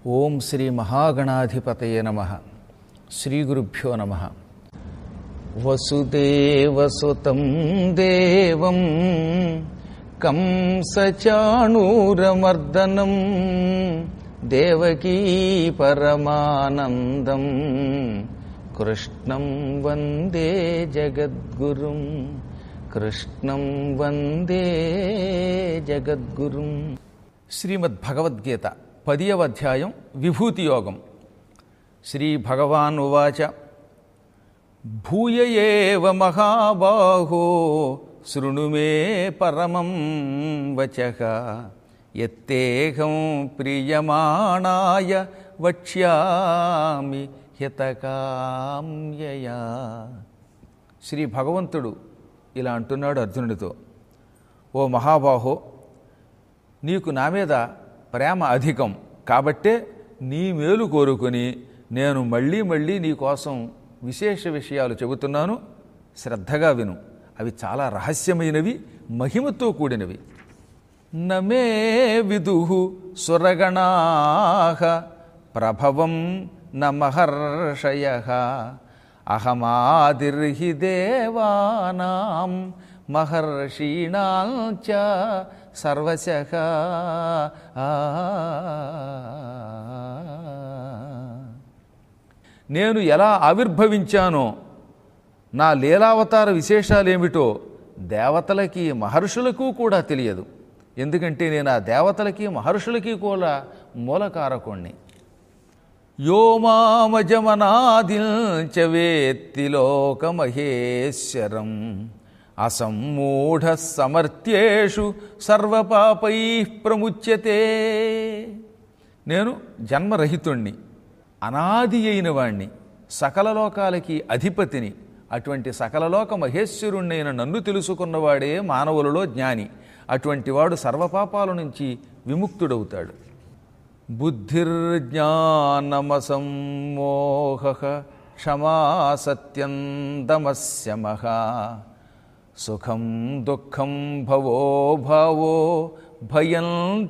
ఓం శ్రీ మహాగణాధిపతయ నమ శ్రీ గురుభ్యో నమ వసుదేవసుతం దేవం కంసచాణూరమర్దనం దేవకీ పరమానందం కృష్ణం వందే జగద్గురుం కృష్ణం వందే జగద్గురుం శ్రీమద్ భగవద్గీత పదియవ అధ్యాయం విభూతి యోగం శ్రీ భగవాన్ ఉవాచ భూయ ఏవ మహాబాహో శృణు మే పరమం వచః ఎత్తేహం ప్రియమాణాయ వక్ష్యామి హితకామ్యయా శ్రీ భగవంతుడు ఇలా అంటున్నాడు అర్జునుడితో ఓ మహాబాహో నీకు నా మీద ప్రేమ అధికం కాబట్టే నీ మేలు కోరుకొని నేను మళ్ళీ మళ్ళీ నీ కోసం విశేష విషయాలు చెబుతున్నాను శ్రద్ధగా విను అవి చాలా రహస్యమైనవి మహిమతో కూడినవి నమే విదు సురగణా ప్రభవం నమహర్షయ అహమాదిర్హి దేవానాం మహర్షీణాం చ సర్వశ నేను ఎలా ఆవిర్భవించానో నా లీలావతార విశేషాలేమిటో దేవతలకి మహర్షులకు కూడా తెలియదు ఎందుకంటే నేను ఆ దేవతలకి మహర్షులకి కూడా మూలకారకుణ్ణి యో మామజమనాదిల్చ వేత్తి లోకమహేశ్వరం అసమ్మూఢ సమర్థ్యేషు సర్వపాపై ప్రముచ్యతే నేను జన్మరహితుణ్ణి అనాది అయిన వాణ్ణి సకల లోకాలకి అధిపతిని అటువంటి సకలలోక మహేశ్వరుణ్ణైన నన్ను తెలుసుకున్నవాడే మానవులలో జ్ఞాని అటువంటి వాడు సర్వపాపాల నుంచి విముక్తుడవుతాడు బుద్ధిర్జ్ఞానమసమ్మోహ క్షమా సత్యం దమస్యమః సుఖం దుఃఖం భవో భావో భయం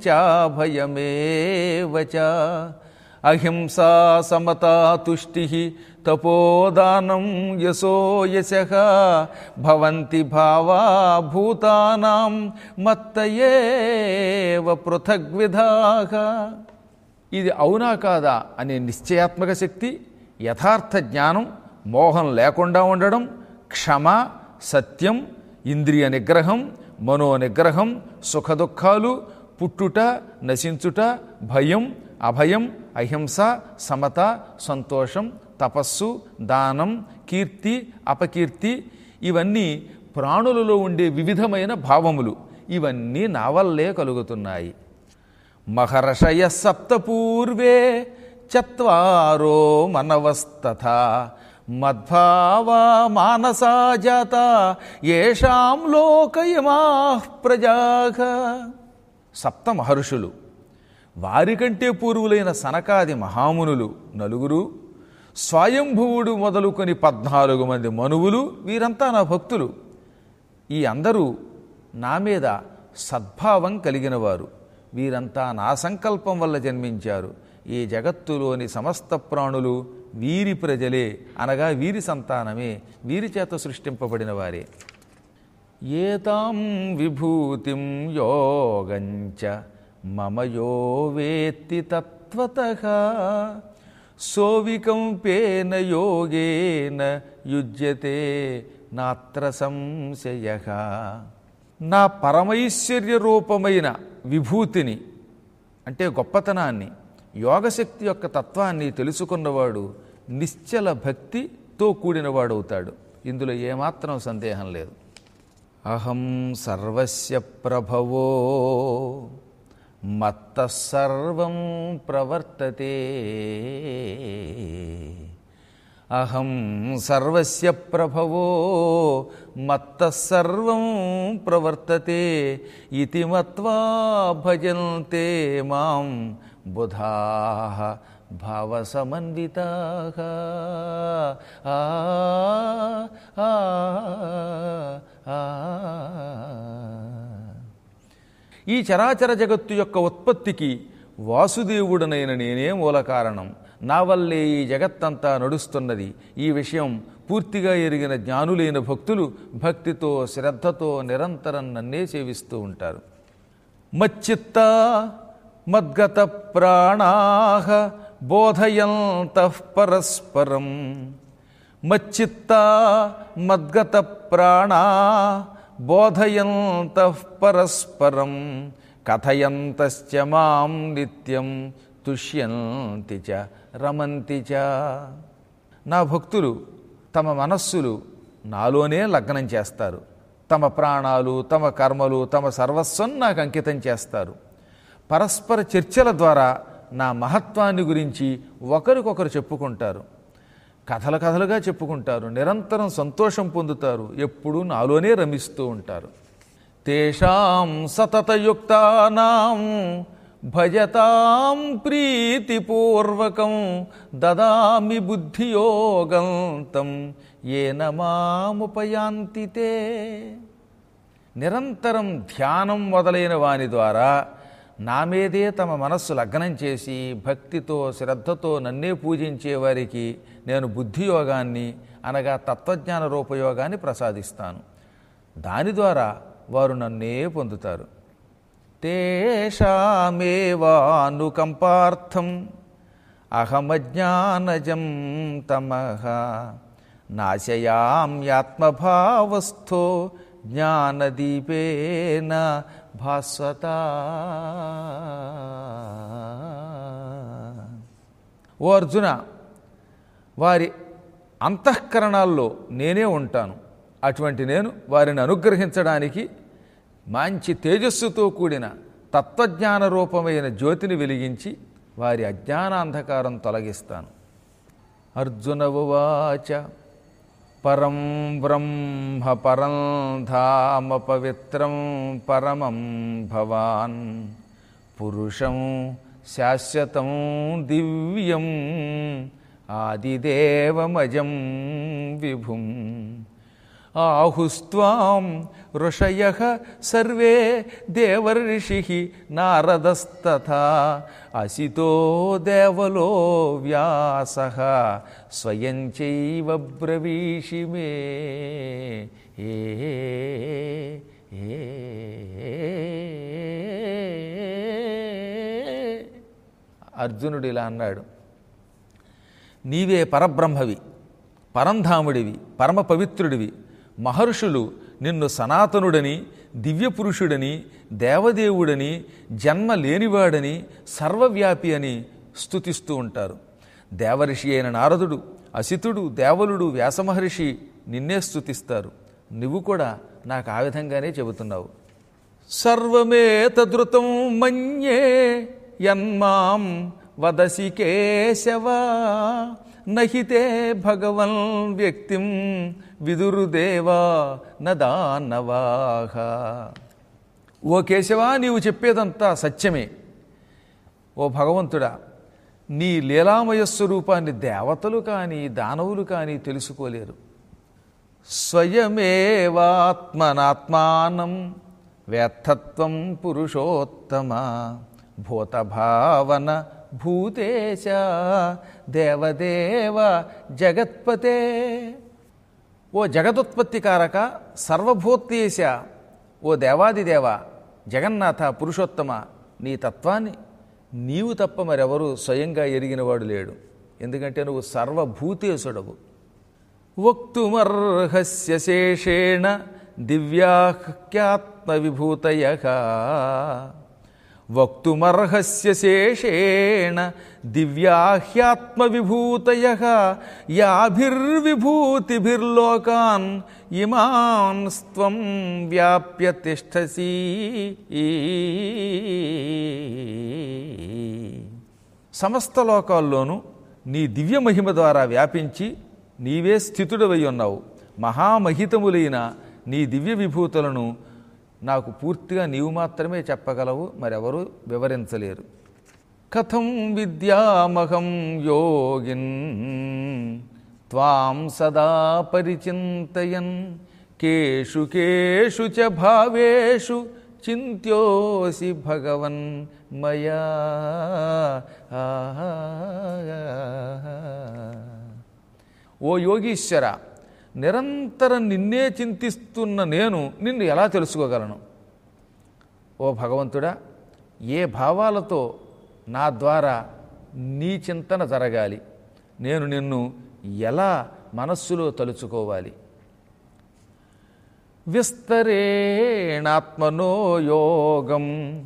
చాభయమేవ చ అహింసా సమతా తుష్టి తపోదానం యశో యశ భవంతి భావా భూతానాం మత్తయేవ పృథగ్విధాః ఇది అవునా కాదా అనే నిశ్చయాత్మక శక్తి యథార్థ జ్ఞానం మోహం లేకుండా ఉండడం క్షమ సత్యం ఇంద్రియ నిగ్రహం మనో నిగ్రహం సుఖదుఖాలు పుట్టుట నశించుట భయం అభయం అహింస సమత సంతోషం తపస్సు దానం కీర్తి అపకీర్తి ఇవన్నీ ప్రాణులలో ఉండే వివిధమైన భావములు ఇవన్నీ నా వల్లే కలుగుతున్నాయి మహర్షయ సప్తపూర్వే చత్వారో మనవస్తథ మద్భావా మానసా జాత ఏషాం లోకయమా ప్రజాఘ సప్త మహర్షులు వారికంటే పూర్వులైన సనకాది మహామునులు నలుగురు స్వయంభువుడు మొదలుకొని పద్నాలుగు మంది మనువులు వీరంతా నా భక్తులు ఈ అందరూ నా మీద సద్భావం కలిగినవారు వీరంతా నా సంకల్పం వల్ల జన్మించారు ఈ జగత్తులోని సమస్త ప్రాణులు వీరి ప్రజలే అనగా వీరి సంతానమే వీరి చేత సృష్టింపబడిన వారే ఏతాం విభూతిం యోగంచ మమ యో వేత్తి తత్వత సోవికంపేన యోగేన యుజ్యతే నాత్ర సంశయ నా పరమైశ్వర్య రూపమైన విభూతిని అంటే గొప్పతనాన్ని యోగశక్తి యొక్క తత్వాన్ని తెలుసుకున్నవాడు నిశ్చల భక్తితో కూడినవాడవుతాడు ఇందులో ఏమాత్రం సందేహం లేదు అహం సర్వస్య ప్రభవో మత్త సర్వం ప్రవర్తతే అహం సర్వస్య ప్రభవో మత్త సర్వం ప్రవర్తతే ఇతి మత్వా భజంతే మాం బుధా భావసమన్వితా ఆ ఆ, ఆ. ఈ చరాచర జగత్తు యొక్క ఉత్పత్తికి వాసుదేవుడనైన నేనే మూల కారణం నా వల్లే ఈ జగత్తంతా నడుస్తున్నది ఈ విషయం పూర్తిగా ఎరిగిన జ్ఞానులైన భక్తులు భక్తితో శ్రద్ధతో నిరంతరం నన్నే సేవిస్తూ ఉంటారు మచ్చిత్త మద్గత ప్రాణాహ బోధయంత పరస్పరం మచ్చిత్త మద్గత ప్రాణా బోధయంత పరస్పరం కథయంతశ్చ మాం నిత్యం తుష్యంతి చ రమంతి చ నా భక్తులు తమ మనస్సులు నాలోనే లగ్నం చేస్తారు తమ ప్రాణాలు తమ కర్మలు తమ సర్వస్వం నాకు అంకితం చేస్తారు పరస్పర చర్చల ద్వారా నా మహత్వాన్ని గురించి ఒకరికొకరు చెప్పుకుంటారు కథల కథలుగా చెప్పుకుంటారు నిరంతరం సంతోషం పొందుతారు ఎప్పుడూ నాలోనే రమిస్తూ ఉంటారు తేషాం సతతయుక్తానాం భజతాం ప్రీతిపూర్వకం దదామి బుద్ధియోగం తం ఏన మాముపయాంతి తే నిరంతరం ధ్యానం మొదలైన వాని ద్వారా నా మీదే తమ మనస్సు లగ్నం చేసి భక్తితో శ్రద్ధతో నన్నే పూజించే వారికి నేను బుద్ధియోగాన్ని అనగా తత్వజ్ఞాన రూపయోగాన్ని ప్రసాదిస్తాను దాని ద్వారా వారు నన్నే పొందుతారు తేషామేవానుకంపార్థం అహమజ్ఞానజం తమః నాశయామ్యాత్మభావస్థో జ్ఞానదీపేన భాస్వత ఓ అర్జున వారి అంతఃకరణాల్లో నేనే ఉంటాను అటువంటి నేను వారిని అనుగ్రహించడానికి మంచి తేజస్సుతో కూడిన తత్వజ్ఞాన రూపమైన జ్యోతిని వెలిగించి వారి అజ్ఞానాంధకారం తొలగిస్తాను అర్జున ఉవాచ పరం బ్రహ్మ పరం ధామ పవిత్రం పరమం భవాన్ పురుషం శాశ్వతం దివ్యం ఆదిదేవమజం విభుం ఆహుస్త్వాం ఋషయ సర్వే దేవర్షి నారదస్తథా అసితో దేవలో వ్యాస స్వయం చైవ బ్రవీషి మే ఏ అర్జునుడు ఇలా అన్నాడు నీవే పరబ్రహ్మవి పరంధాముడివి పరమ పవిత్రుడివి మహర్షులు నిన్ను సనాతనుడని దివ్యపురుషుడని దేవదేవుడని జన్మ లేనివాడని సర్వవ్యాపి అని స్తుతిస్తూ ఉంటారు దేవరిషి అయిన నారదుడు అసితుడు దేవలుడు వ్యాసమహర్షి నిన్నే స్తుతిస్తారు నువ్వు కూడా నాకు ఆ విధంగానే చెబుతున్నావు సర్వమేతదృతం మన్యే యన్మాం వదసి కేశవ నహితే భగవన్ వ్యక్తిం విదురుదేవా నదానవాహ ఓ కేశవా నీవు చెప్పేదంతా సత్యమే ఓ భగవంతుడా నీ లీలామయ స్వరూపాన్ని దేవతలు కానీ దానవులు కానీ తెలుసుకోలేరు స్వయమేవాత్మనాత్మానం వేత్తత్వం పురుషోత్తమ భూతభావన భూతేశ దేవదేవ జగత్పతే ఓ జగదుత్పత్తి కారక సర్వభూతేశ ఓ దేవాదిదేవ జగన్నాథ పురుషోత్తమ నీ తత్వాన్ని నీవు తప్ప మరెవరూ స్వయంగా ఎరిగినవాడు లేడు ఎందుకంటే నువ్వు సర్వభూతేశుడవు వక్తుమర్హస్య శేషేణ దివ్యాఖ్యాత్మవిభూతయ వక్తుమర్హస్య శేషేణ దివ్యాహ్యాత్మవిభూతయ యాభిర్విభూతిభిర్లోకాన్ ఇమాన్ స్త్వం వ్యాప్య తిష్టసి సమస్త లోకాల్లోనూ నీ దివ్య మహిమ ద్వారా వ్యాపించి నీవే స్థితుడవై ఉన్నావు మహామహితములైన నీ దివ్య విభూతులను నాకు పూర్తిగా నీవు మాత్రమే చెప్పగలవు మరెవరూ వివరించలేరు కథం విద్యామహం యోగిన్ త్వాం సదా పరిచింతయన్ కేషు కేషు చ భావేషు చింత్యోసి భగవన్ మయా ఓ యోగీశ్వర నిరంతరం నిన్నే చింతిస్తున్న నేను నిన్ను ఎలా తెలుసుకోగలను ఓ భగవంతుడా ఏ భావాలతో నా ద్వారా నీ చింతన జరగాలి నేను నిన్ను ఎలా మనస్సులో తలుచుకోవాలి విస్తరేణాత్మనో యోగం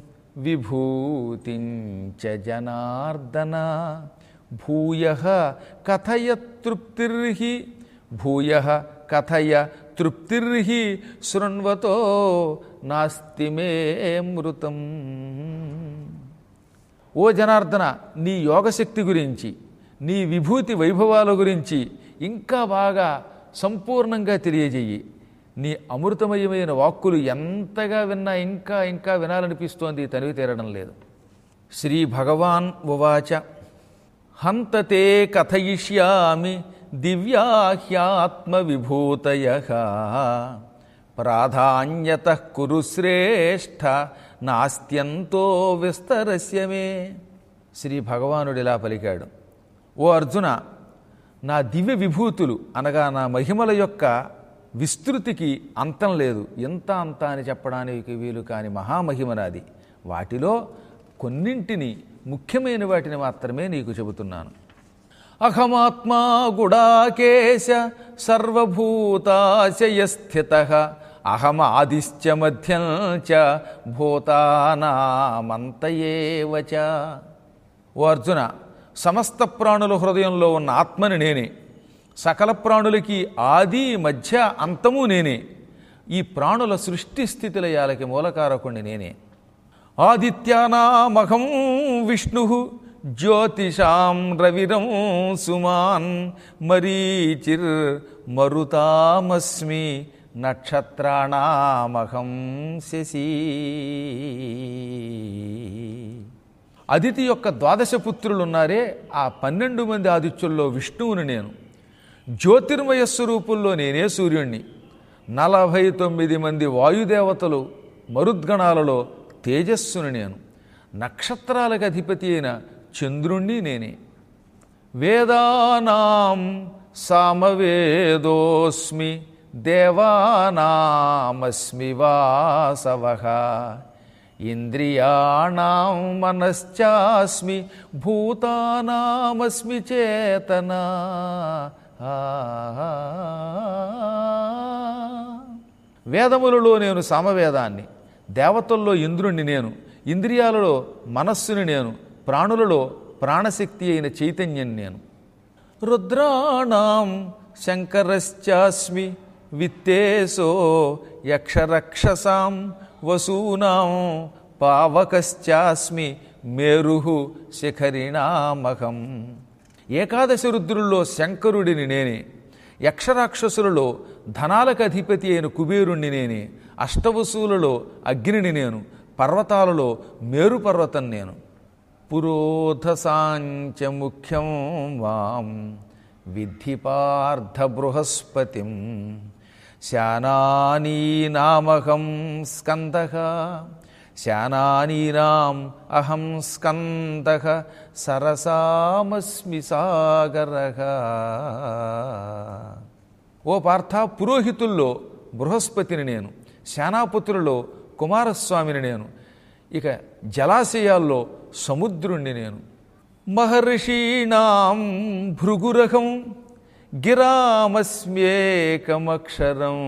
విభూతించ జనార్దన భూయ కథయ తృప్తిర్హి భూయ కథయ తృప్తిర్హి శృణ్వతో నాస్తి మే మృతం ఓ జనార్దన నీ యోగశక్తి గురించి నీ విభూతి వైభవాల గురించి ఇంకా బాగా సంపూర్ణంగా తెలియజేయి నీ అమృతమయమైన వాక్కులు ఎంతగా విన్నా ఇంకా ఇంకా వినాలనిపిస్తోంది తనివి తీరడం లేదు శ్రీ భగవాన్ ఉవాచ హంతతే కథయిష్యామి దివ్యాహ్యాత్మ విభూతయ ప్రాధాన్యత కురు శ్రేష్ఠ నాస్త్యంతో విస్తరస్య మే శ్రీ భగవానుడిలా పలికాడు ఓ అర్జున నా దివ్య విభూతులు అనగా నా మహిమల యొక్క విస్తృతికి అంతం లేదు ఎంత అంత అని చెప్పడానికి వీలు కాని మహామహిమ నాది వాటిలో కొన్నింటిని ముఖ్యమైన వాటిని మాత్రమే నీకు చెబుతున్నాను అహమాత్మా గుడాకేశ సర్వభూతాశయ స్థిత అహమాదిశ్చ మధ్యం చ భూతానామంతయేవచ ఓ అర్జున సమస్త ప్రాణుల హృదయంలో ఉన్న ఆత్మని నేనే సకల ప్రాణులకి ఆది మధ్య అంతము నేనే ఈ ప్రాణుల సృష్టి స్థితిలయాలకి మూలకారకుణ్ణి నేనే ఆదిత్యానామహం విష్ణు జ్యోతిషాం రవిరం సుమాన్ మరీచిర్ మరుతామస్మి నక్షత్రాణామహం శశీ అదితి యొక్క ద్వాదశ పుత్రులున్నారే ఆ పన్నెండు మంది ఆదిత్యుల్లో విష్ణువుని నేను జ్యోతిర్మయ స్వరూపుల్లో నేనే సూర్యుణ్ణి నలభై తొమ్మిది మంది వాయుదేవతలు మరుద్గణాలలో తేజస్సుని నేను నక్షత్రాలకు అధిపతి అయిన చంద్రుణ్ణి నేనే వేదానాం సామవేదోస్మి దేవానామస్మి వాసవ ఇంద్రియాణం మనశ్చాస్మి భూతానామస్మి చేతనా వేదములలో నేను సామవేదాన్ని దేవతల్లో ఇంద్రుణ్ణి నేను ఇంద్రియాలలో మనస్సుని నేను ప్రాణులలో ప్రాణశక్తి అయిన చైతన్యం నేను రుద్రాణం శంకరశ్చాస్మి విత్తేసో యక్షరక్షసాం వసూనాం పావకశ్చాస్మి మేరు శిఖరిణామహం ఏకాదశ రుద్రుల్లో శంకరుడిని నేనే యక్షరాక్షసులలో ధనాలకు అధిపతి అయిన కుబేరుణ్ణి నేనే అష్టవసువులలో అగ్నిని నేను పర్వతాలలో మేరు పర్వతం నేను పురోధసాంచ ముఖ్యం వాం విద్ధి పార్థ బృహస్పతిం శానానీనామహం స్కంద శానానీనాం అహం స్కంద సరసామస్మి సాగర ఓ పార్థ పురోహితుల్లో బృహస్పతిని నేను శానాపుత్రులలో కుమారస్వామిని నేను ఇక జలాశయాల్లో సముద్రుణ్ణి నేను మహర్షీణాం భృగురహం గిరామస్మ్యేకమక్షరం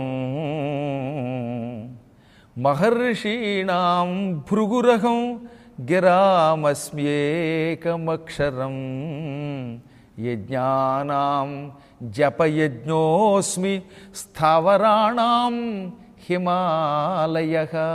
మహర్షీణాం భృగురహం గిరామస్మ్యేకమక్షరం యజ్ఞానాం జపయజ్ఞోస్మి స్థావరాణాం హిమాలయ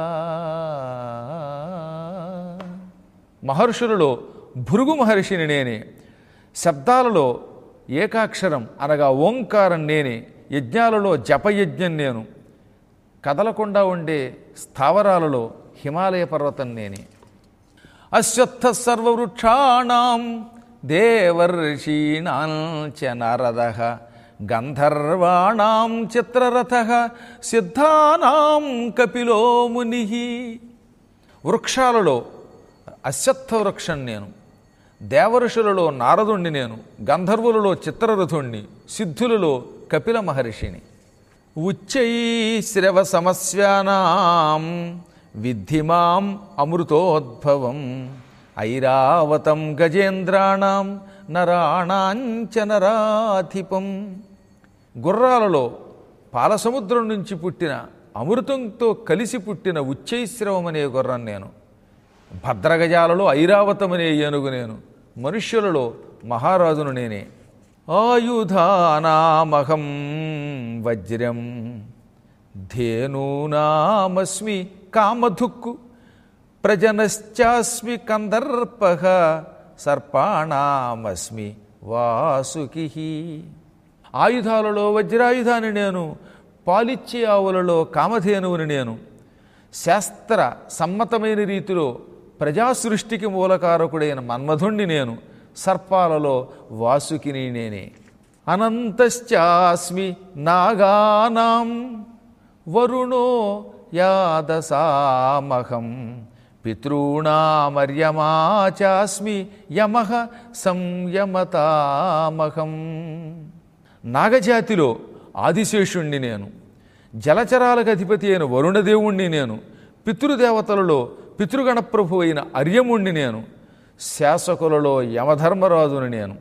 మహర్షులలో భృగు మహర్షిని నేనే శబ్దాలలో ఏకాక్షరం అనగా ఓంకారం నేనే యజ్ఞాలలో జపయజ్ఞం నేను కదలకుండా ఉండే స్థావరాలలో హిమాలయ పర్వతం నేనే అశ్వత్థ సర్వవృక్షాణం దేవర్షీణాం చ నరద గంధర్వాణం చిత్రరథ సిద్ధానాం కపిలో ముని వృక్షాలలో అశ్వత్థ వృక్షం నేను దేవఋషులలో నారదుణ్ణి నేను గంధర్వులలో చిత్రరథుణ్ణి సిద్ధులలో కపిల మహర్షిని ఉచ్చైశ్రవ సమస్యానాం విద్ధిమాం అమృతోద్భవం ఐరావతం గజేంద్రాణం నరాణాంచ నరాధిపం గుర్రాలలో పాలసముద్రం నుంచి పుట్టిన అమృతంతో కలిసి పుట్టిన ఉచ్చైశ్రవం అనే గుర్రం నేను భద్రగజాలలో ఐరావతమనే ఏనుగు నేను మనుష్యులలో మహారాజును నేనే ఆయుధానామహం వజ్రం ధేనూనామస్మి కామధుక్కు ప్రజనశ్చాస్మి కందర్ప సర్పాణామస్మి వాసుకి ఆయుధాలలో వజ్రాయుధాన్ని నేను పాలిచ్చే ఆవులలో కామధేనువుని నేను శాస్త్ర సమ్మతమైన రీతిలో ప్రజాసృష్టికి మూలకారకుడైన మన్మధుణ్ణి నేను సర్పాలలో వాసుకిని నేనే అనంతశ్చాస్మి నాగానాం వరుణో యాదసామహం పితॄణామర్యమా చాస్మి యమ సంయమతామహం నాగజాతిలో ఆదిశేషుణ్ణి నేను జలచరాలకు అధిపతి అయిన వరుణదేవుణ్ణి నేను పితృదేవతలలో పితృగణప్రభు అయిన అర్యముణ్ణి నేను శాసకులలో యమధర్మరాజుని నేను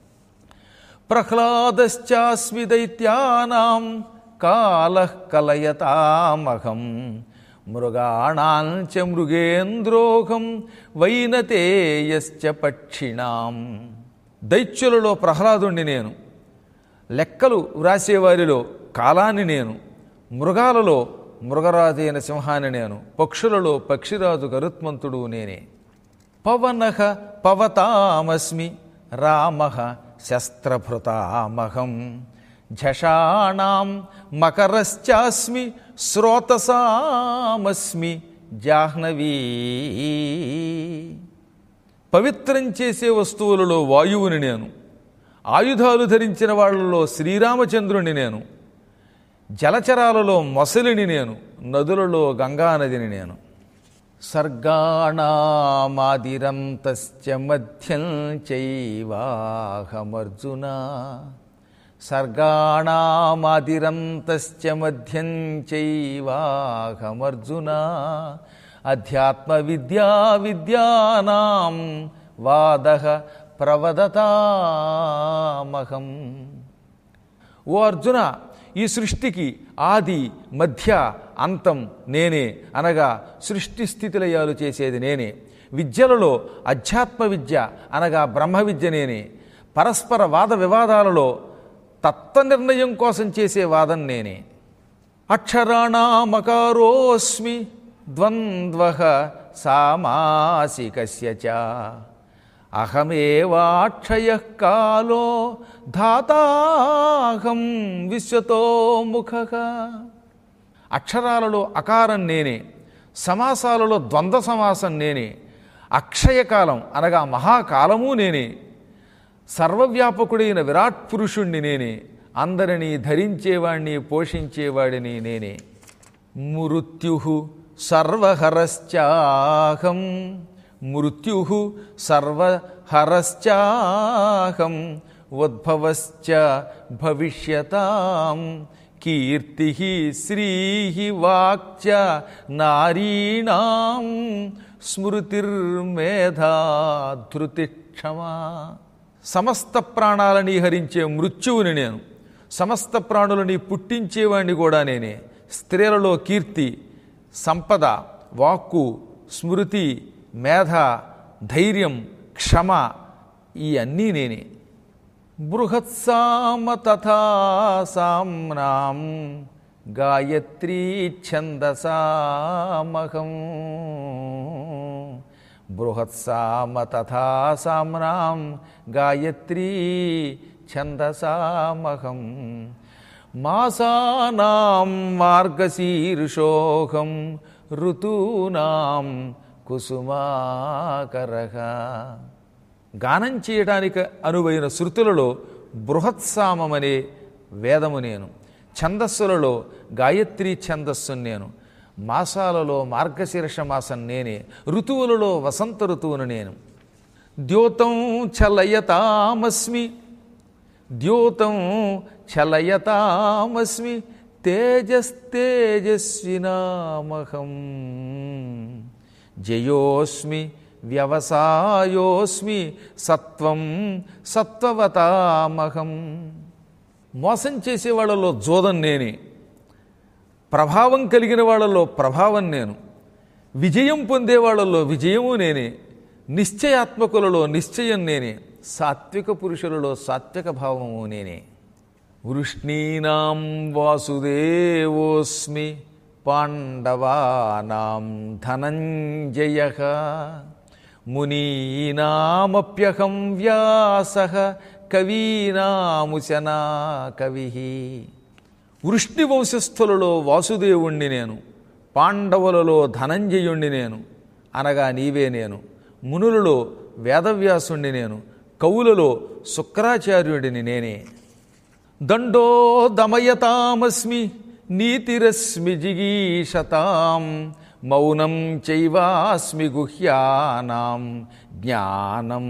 ప్రహ్లాదశ్చాస్మి దైత్యానాం కాల కలయతామహం మృగాణాంచ మృగేంద్రోహం వైనతేయశ్చ పక్షిణాం దైత్యులలో ప్రహ్లాదుణ్ణి నేను లెక్కలు వ్రాసేవారిలో కాలాన్ని నేను మృగాలలో మృగరాజైన సింహాన్ని నేను పక్షులలో పక్షిరాజు గరుత్మంతుడు నేనే పవన పవతామస్మి రామ శస్త్రభృతామహం ఝషాణం మకరశ్చాస్మి శ్రోతసామస్మి జాహ్నవీ పవిత్రం చేసే వస్తువులలో వాయువుని నేను ఆయుధాలు ధరించిన వాళ్ళలో శ్రీరామచంద్రుని నేను జలచరాలలో మొసలిని నేను నదులలో గంగానదిని నేను సర్గాణామాదిరంతశ్చ మధ్యం చైవాహమర్జున సర్గాణామాదిరంతశ్చ మధ్యం చైవాహమర్జున అధ్యాత్మ విద్యా విద్యానాం వాద ప్రవదతామహం ఓ అర్జున ఈ సృష్టికి ఆది మధ్య అంతం నేనే అనగా సృష్టి స్థితిలయాలు చేసేది నేనే విద్యలలో అధ్యాత్మ విద్య అనగా బ్రహ్మ విద్య నేనే పరస్పర వాద వివాదాలలో తత్వ నిర్ణయం కోసం చేసే వాదం నేనే అక్షరాణామకారోస్మి ద్వంద్వ సామాసికస్య చ అహమేవాక్షయ కాలో ధాతాహం విశ్వతో ముఖ అక్షరాలలో అకారం నేనే సమాసాలలో ద్వంద్వ సమాసం నేనే అక్షయకాలం అనగా మహాకాలము నేనే సర్వవ్యాపకుడైన విరాట్ పురుషుణ్ణి నేనే అందరినీ ధరించేవాణ్ణి పోషించేవాడిని నేనే మృత్యు సర్వహరశ్చాహం మృత్యు సర్వహరశ్చాహం ఉద్భవశ్చ భవిష్యతాం కీర్తి శ్రీ వాక్చ నారీణాం స్మృతిర్మేధా ధృతి క్షమా సమస్త ప్రాణాలని హరించే మృత్యువుని నేను సమస్త ప్రాణులని పుట్టించేవాణ్ణి కూడా నేనే స్త్రీలలో కీర్తి సంపద వాక్కు స్మృతి మేధ ధైర్యం క్షమ ఈ అన్నీ నేనే బృహత్సామ తథా సామ్నాం గాయత్రీ ఛందసామహం బృహత్సామ తథా సామ్నాం గాయత్రీ ఛందసామహం మాసానాం మార్గశీర్షోహం ఋతూనాం కుసుమాకరః గానం చేయడానికి అనువైన శృతులలో బృహత్సామమనే వేదము నేను ఛందస్సులలో గాయత్రి ఛందస్సు నేను మాసాలలో మార్గశీర్ష మాసం నేనే ఋతువులలో వసంత ఋతువును నేను ద్యోతం చలయతామస్మి ద్యోతం చలయతామస్మి తేజస్తేజస్వినామహం జయోస్మి వ్యవసాయోస్మి సత్వం సత్వవతామహం మోసం చేసే వాళ్ళలో జోదం నేనే ప్రభావం కలిగిన వాళ్ళలో ప్రభావం నేను విజయం పొందే వాళ్ళలో విజయము నేనే నిశ్చయాత్మకులలో నిశ్చయం నేనే సాత్విక పురుషులలో సాత్విక భావము నేనే వృష్ణీనాం వాసుదేవోస్మి పాండవానాం ధనంజయ మునీనామప్యహం వ్యాస కవీనాముశనా కవి వృష్ణి వంశస్థులలో వాసుదేవుణ్ణి నేను పాండవులలో ధనంజయుణ్ణి నేను అనగా నీవే నేను మునులలో వేదవ్యాసుణ్ణి నేను కవులలో శుక్రాచార్యుడిని నేనే దండో దమయతామస్మి నీతిరస్మి జిగీషతాం మౌనం చైవాస్మి గుహ్యానాం జ్ఞానం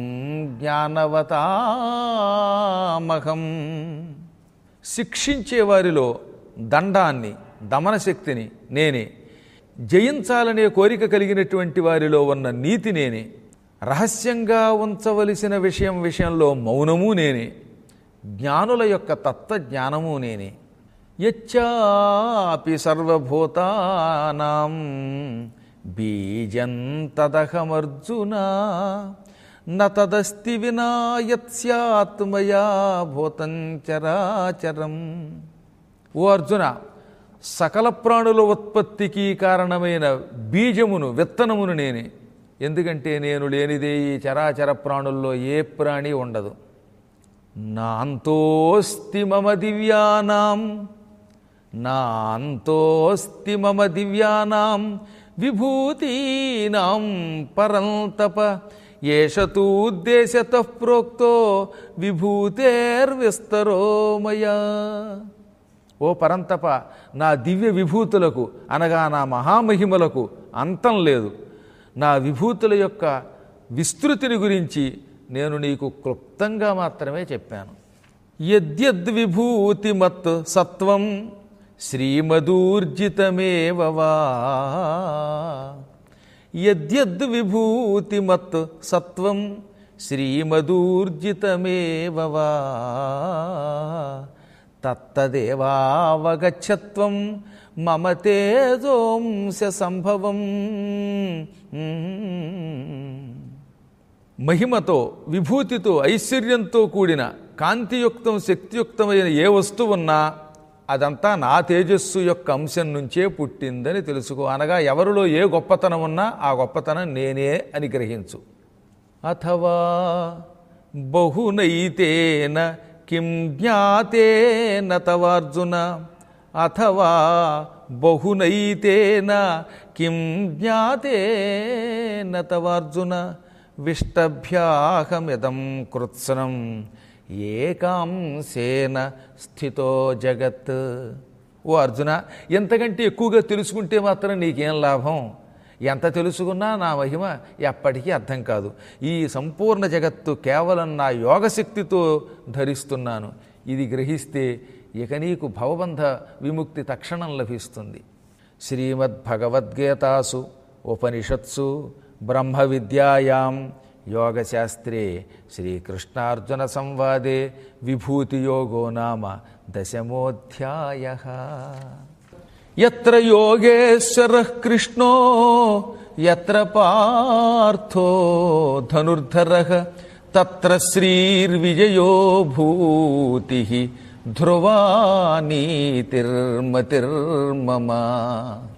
జ్ఞానవతామహం శిక్షించే వారిలో దండాన్ని దమనశక్తిని నేనే జయించాలనే కోరిక కలిగినటువంటి వారిలో ఉన్న నీతి నేనే రహస్యంగా ఉంచవలసిన విషయం విషయంలో మౌనము నేనే జ్ఞానుల యొక్క తత్వజ్ఞానము నేనే యచ్చాపి సర్వభూతానాం బీజం తదహమర్జున నదస్తి వినా యత్స్యాత్మయా భూతం చరాచరం ఓ అర్జున సకల ప్రాణుల ఉత్పత్తికి కారణమైన బీజమును విత్తనమును నేనే ఎందుకంటే నేను లేనిదే ఈ చరాచర ప్రాణుల్లో ఏ ప్రాణి ఉండదు నాంతోస్తి మమ దివ్యానాం నాంతోస్తి మమ దివ్యానాం విభూతీనాం పరంతప ఏషతూద్దేశత ప్రోక్తో విభూతేర్విస్తరో మయా ఓ పరంతప నా దివ్య విభూతులకు అనగా నా మహామహిమలకు అంతం లేదు నా విభూతుల యొక్క విస్తృతిని గురించి నేను నీకు క్లుప్తంగా మాత్రమే చెప్పాను యద్యద్విభూతిమత్ సత్వం శ్రీమదూర్జితమేవ వా యద్యద్విభూతిమత్ సత్వం శ్రీమదూర్జితమేవ వా తత్తదేవావగచ్చత్వం మమ తేజోంశ సంభవం మహిమతో విభూతితో ఐశ్వర్యంతో కూడిన కాంతియుక్తం శక్తియుక్తమైన ఏ వస్తువున్నా అదంతా నా తేజస్సు యొక్క అంశం నుంచే పుట్టిందని తెలుసుకో అనగా ఎవరిలో ఏ గొప్పతనం ఉన్నా ఆ గొప్పతనం నేనే అని గ్రహించు అథవా బహునైతేన కిం జ్ఞాతేన తవార్జున అథవా బహునైతేన కిం జ్ఞాతేన తవార్జున విష్టభ్యాహమిదం కృత్సనం ఏకాంశేన స్థితో జగత్ ఓ అర్జున ఎంతకంటే ఎక్కువగా తెలుసుకుంటే మాత్రం నీకేం లాభం ఎంత తెలుసుకున్నా నా మహిమ ఎప్పటికీ అర్థం కాదు ఈ సంపూర్ణ జగత్తు కేవలం నా యోగశక్తితో ధరిస్తున్నాను ఇది గ్రహిస్తే ఇక నీకు భవబంధ విముక్తి తక్షణం లభిస్తుంది శ్రీమద్భగవద్గీతాసు ఉపనిషత్సు బ్రహ్మ విద్యాయాం యోగశాస్త్రే శ్రీకృష్ణార్జున సంవాదే విభూతియోగో నామ దశమోధ్యాయ ఎత్ర యోగేశ్వర కృష్ణో ఎత్ర పార్థో ధనుర్ధర తత్ర శ్రీర్విజయో భూతి ధ్రువా నీతిర్మతిర్మమ